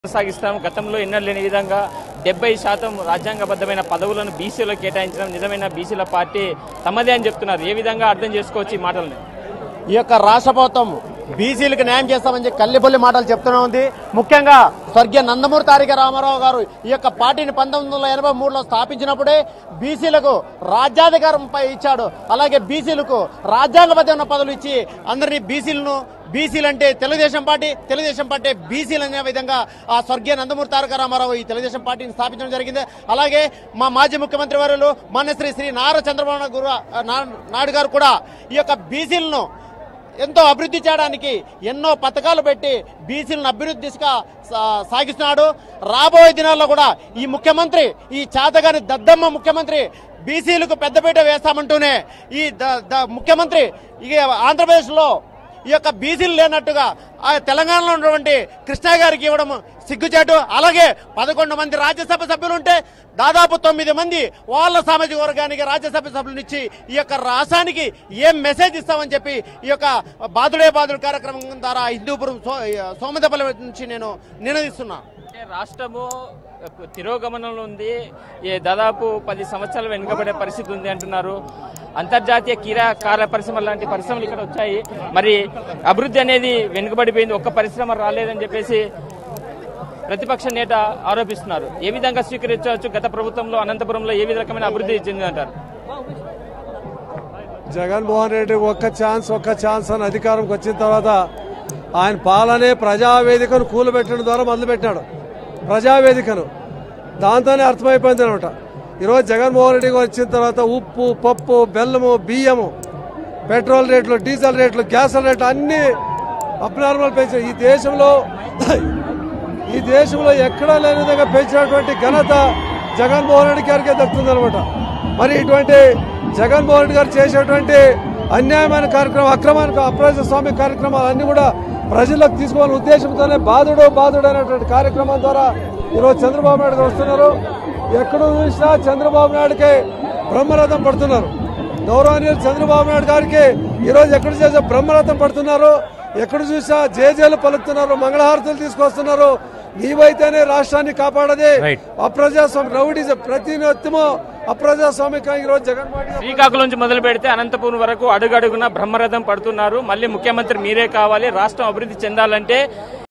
కొనసాగిస్తాం గతంలో ఎన్నడూ లేని విధంగా డెబ్బై శాతం రాజ్యాంగబద్ధమైన పదవులను బీసీలో కేటాయించడం నిజమైన బీసీల పార్టీ తమదే అని చెప్తున్నారు ఏ విధంగా అర్థం చేసుకోవచ్చు ఈ మాటల్ని ఈ యొక్క రాష్ట్ర ప్రభుత్వం బీసీలకు న్యాయం చేస్తామని చెప్పి కల్లిపల్లి మాటలు చెప్తూనే ఉంది ముఖ్యంగా స్వర్గీయ నందమూరి తారక రామారావు గారు ఈ యొక్క పార్టీని పంతొమ్మిది వందల ఎనభై మూడులో స్థాపించినప్పుడే బీసీలకు రాజ్యాధికారంపై ఇచ్చాడు అలాగే బీసీలకు రాజ్యాంగబద్ధమైన పదవులు ఇచ్చి అందరినీ బీసీలను బీసీలు అంటే తెలుగుదేశం పార్టీ తెలుగుదేశం పార్టీ బీసీలు అనే విధంగా ఆ స్వర్గీయ నందమూరి తారక రామారావు ఈ తెలుగుదేశం పార్టీని స్థాపించడం జరిగింది అలాగే మా మాజీ ముఖ్యమంత్రి వర్యులు మాన్యశ్రీ శ్రీ నారా చంద్రబాబు నాయుడు గారు- నా- నాయుడు గారు కూడా ఈ యొక్క బీసీలను ఎంతో అభివృద్ధి చేయడానికి ఎన్నో పథకాలు పెట్టి బీసీలను అభివృద్ధి దిశగా సా- సాగిస్తున్నాడు రాబోయే దినాల్లో కూడా ఈ ముఖ్యమంత్రి ఈ చేతగాని దద్దమ్మ ముఖ్యమంత్రి బీసీలకు పెద్దపీట వేస్తామంటూనే ఈ ద- ద- ముఖ్యమంత్రి ఇక ఆంధ్రప్రదేశ్లో ఈ యొక్క బీసీలు లేనట్టుగా ఆ తెలంగాణలో ఉన్నటువంటి కృష్ణ గారికి ఇవ్వడం సిగ్గుచేటు అలాగే పదకొండు మంది రాజ్యసభ సభ్యులు ఉంటే దాదాపు తొమ్మిది మంది వాళ్ళ సామాజిక వర్గానికి రాజ్యసభ సభ్యులను ఇచ్చి ఈ యొక్క రాష్ట్రానికి ఏం మెసేజ్ ఇస్తామని చెప్పి ఈ యొక్క బాదుడే బాదుడు కార్యక్రమం ద్వారా హిందూపురం సో సోమదపల్లి నుంచి నేను నినదిస్తున్నా అంటే రాష్ట్రము తిరోగమనంలో ఉంది ఏ దాదాపు పది సంవత్సరాలు వెనుకబడే పరిస్థితి ఉంది అంటున్నారు అంతర్జాతీయ కీరా కార పరిశ్రమ లాంటి పరిశ్రమలు ఇక్కడ వచ్చాయి మరి అభివృద్ధి అనేది వెనుకబడిపోయింది ఒక్క పరిశ్రమ రాలేదని చెప్పేసి ప్రతిపక్ష నేత ఆరోపిస్తున్నారు ఏ విధంగా స్వీకరించవచ్చు గత ప్రభుత్వంలో అనంతపురంలో ఏ రకమైన అభివృద్ధి చెందిందంటారు జగన్మోహన్ రెడ్డి ఒక్క ఛాన్స్ ఒక్క ఛాన్స్ అని అధికారంకి వచ్చిన తర్వాత ఆయన పాలనే ప్రజావేదికను కూలబెట్టడం ద్వారా మొదలుపెట్టాడు ప్రజావేదికను దాంతోనే అర్థమైపోయింది అనమాట ఈరోజు జగన్మోహన్ రెడ్డి గారు వచ్చిన తర్వాత ఉప్పు పప్పు బెల్లము బియ్యము పెట్రోల్ రేట్లు డీజిల్ రేట్లు గ్యాస్ రేట్లు అన్ని అబ్నార్మల్ పెంచారు ఈ దేశంలో ఈ దేశంలో ఎక్కడా లేని విధంగా పెంచినటువంటి ఘనత జగన్మోహన్ రెడ్డి గారికే దక్కుతుంది అనమాట మరి ఇటువంటి జగన్మోహన్ రెడ్డి గారు చేసేటువంటి అన్యాయమైన కార్యక్రమం అక్రమానికి అప్రజాస్వామ్య కార్యక్రమాలు అన్ని కూడా ప్రజల్లోకి తీసుకోవాలనే ఉద్దేశంతోనే బాధుడు బాధుడు అనేటువంటి కార్యక్రమం ద్వారా ఈరోజు చంద్రబాబు నాయుడు గారు వస్తున్నారు ఎక్కడ చూసినా చంద్రబాబు నాయుడుకి బ్రహ్మరథం పడుతున్నారు గౌరవనీయులు చంద్రబాబు నాయుడు గారికి ఈరోజు ఎక్కడ చేసే బ్రహ్మరథం పడుతున్నారు ఎక్కడ చూసా జేజేలు పలుకుతున్నారు మంగళహారతులు తీసుకొస్తున్నారు నీవైతేనే రాష్ట్రాన్ని కాపాడది అప్రజాస్వామ్య రౌడీజం ప్రతి నిత్యము అప్రజాస్వామిక ఈరోజు జగన్మోహన్ రెడ్డి గారు శ్రీకాకుళం నుంచి మొదలు పెడితే అనంతపురం వరకు అడుగడుగున బ్రహ్మరథం పడుతున్నారు మళ్ళీ ముఖ్యమంత్రి మీరే కావాలి రాష్ట్రం అభివృద్ధి చెందాలంటే